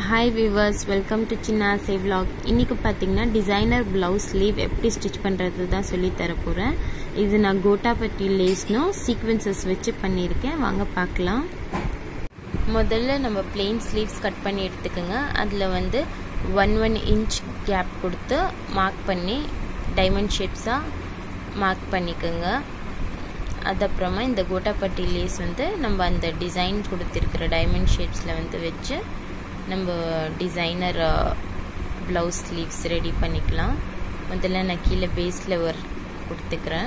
hi viewers welcome to சின்ன சே vlog இன்றைக்கி பார்த்தீங்கன்னா டிசைனர் ப்ளவுஸ் ஸ்லீவ் எப்படி ஸ்டிச் பண்ணுறது தான் சொல்லி தர போகிறேன் இது நான் கோட்டாபட்டி லேஸ்னும் சீக்வன்சஸ் வச்சு பண்ணியிருக்கேன் வாங்க பார்க்கலாம் முதல்ல நம்ம பிளெயின் ஸ்லீவ்ஸ் கட் பண்ணி எடுத்துக்கோங்க அதில் வந்து ஒன் ஒன் இன்ச் கேப் கொடுத்து மார்க் பண்ணி டைமண்ட் ஷேப்ஸாக மார்க் பண்ணிக்கோங்க அதுக்கப்புறமா இந்த கோட்டாப்பட்டி லேஸ் வந்து நம்ம அந்த டிசைன் கொடுத்துருக்கிற டைமண்ட் ஷேப்ஸில் வந்து வச்சு நம்ம டிசைனர் ப்ளவுஸ் ஸ்லீவ்ஸ் ரெடி பண்ணிக்கலாம் முதல்ல நான் கீழே பேஸில் ஒரு கொடுத்துக்கிறேன்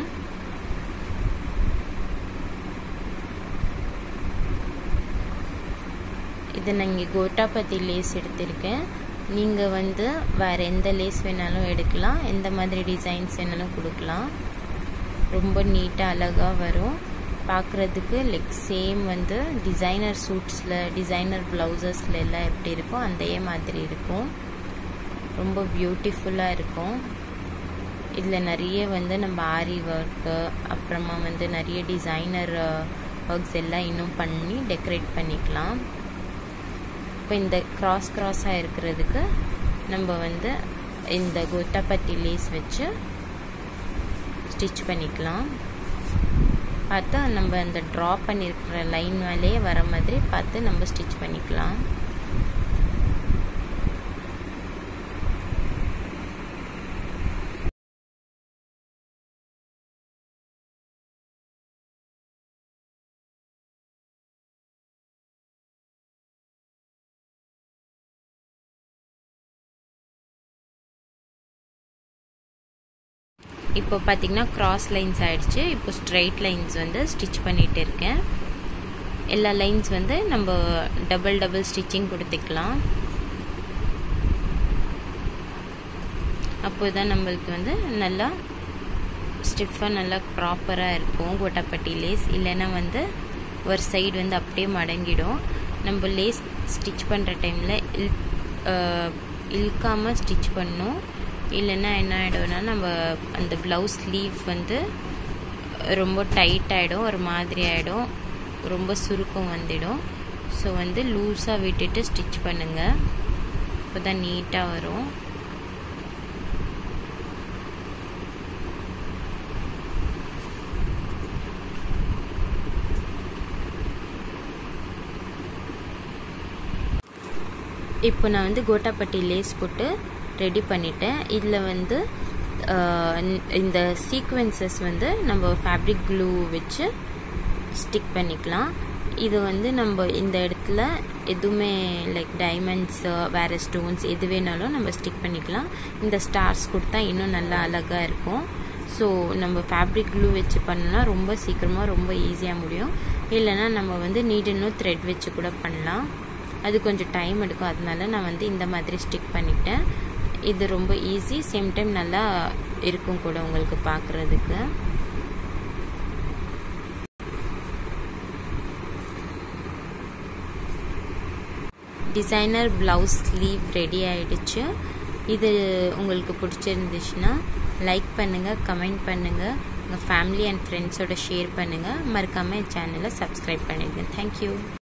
இது நான் இங்கே கோட்டாப்பத்தி லேஸ் எடுத்திருக்கேன் நீங்கள் வந்து வேறு எந்த லேஸ் வேணாலும் எடுக்கலாம் எந்த மாதிரி டிசைன்ஸ் வேணாலும் கொடுக்கலாம் ரொம்ப நீட்டாக அழகாக வரும் பார்க்குறதுக்கு லைக் சேம் வந்து டிசைனர் சூட்ஸில் டிசைனர் ப்ளவுசஸில் எல்லாம் எப்படி இருக்கோ அதே மாதிரி இருக்கும் ரொம்ப பியூட்டிஃபுல்லாக இருக்கும் இதில் நிறைய வந்து நம்ம ஆரி ஒர்க்கு அப்புறமா வந்து நிறைய டிசைனர் ஒர்க்ஸ் எல்லாம் இன்னும் பண்ணி டெக்கரேட் பண்ணிக்கலாம் இப்போ இந்த கிராஸ் கிராஸாக இருக்கிறதுக்கு நம்ம வந்து இந்த கோட்டாப்பட்டி லேஸ் வச்சு ஸ்டிச் பண்ணிக்கலாம் பார்த்தா நம்ம அந்த ட்ரா பண்ணியிருக்கிற லைன் மேலேயே வர மாதிரி பார்த்து நம்ம ஸ்டிச் பண்ணிக்கலாம் இப்போ பார்த்தீங்கன்னா க்ராஸ் லைன்ஸ் ஆயிடுச்சு இப்போ ஸ்ட்ரைட் லைன்ஸ் வந்து ஸ்டிச் பண்ணிகிட்டு இருக்கேன் எல்லா லைன்ஸ் வந்து நம்ம டபுள் டபுள் ஸ்டிச்சிங் கொடுத்துக்கலாம் அப்போ தான் நம்மளுக்கு வந்து நல்லா ஸ்டிஃபாக நல்லா ப்ராப்பராக இருக்கும் கோட்டாப்பட்டி லேஸ் இல்லைன்னா வந்து ஒரு சைடு வந்து அப்படியே மடங்கிடும் நம்ம லேஸ் ஸ்டிச் பண்ணுற டைமில் இல் இழுக்காமல் ஸ்டிச் பண்ணணும் இல்லைன்னா என்ன ஆகிடும்னா நம்ம அந்த ப்ளவுஸ் ஸ்லீவ் வந்து ரொம்ப டைட் ஆகிடும் ஒரு மாதிரி ஆகிடும் ரொம்ப சுருக்கம் வந்துடும் ஸோ வந்து லூஸாக விட்டுட்டு ஸ்டிச் பண்ணுங்கள் இப்போ தான் நீட்டாக வரும் இப்போ நான் வந்து கோட்டாப்பட்டி லேஸ் போட்டு ரெடி பண்ணிட்டேன் இதில் வந்து இந்த சீக்வென்சஸ் வந்து நம்ம ஃபேப்ரிக் க்ளூ வச்சு ஸ்டிக் பண்ணிக்கலாம் இது வந்து நம்ம இந்த இடத்துல எதுவுமே லைக் டைமண்ட்ஸ் வேறு ஸ்டோன்ஸ் எது வேணாலும் நம்ம ஸ்டிக் பண்ணிக்கலாம் இந்த ஸ்டார்ஸ் கொடுத்தா இன்னும் நல்லா அழகாக இருக்கும் ஸோ நம்ம ஃபேப்ரிக் க்ளூ வச்சு பண்ணோன்னா ரொம்ப சீக்கிரமாக ரொம்ப ஈஸியாக முடியும் இல்லைனா நம்ம வந்து நீடனும் த்ரெட் வச்சு கூட பண்ணலாம் அது கொஞ்சம் டைம் எடுக்கும் அதனால நான் வந்து இந்த மாதிரி ஸ்டிக் பண்ணிட்டேன் இது ரொம்ப ஈஸி சேம் டைம் நல்லா இருக்கும் கூட உங்களுக்கு பார்க்குறதுக்கு டிசைனர் ப்ளவுஸ் ஸ்லீவ் ரெடி ஆயிடுச்சு இது உங்களுக்கு பிடிச்சிருந்துச்சுன்னா லைக் பண்ணுங்கள் கமெண்ட் பண்ணுங்கள் உங்கள் ஃபேமிலி அண்ட் ஃப்ரெண்ட்ஸோட ஷேர் பண்ணுங்கள் மறக்காமல் என் சேனலை சப்ஸ்கிரைப் பண்ணிடுங்க தேங்க்யூ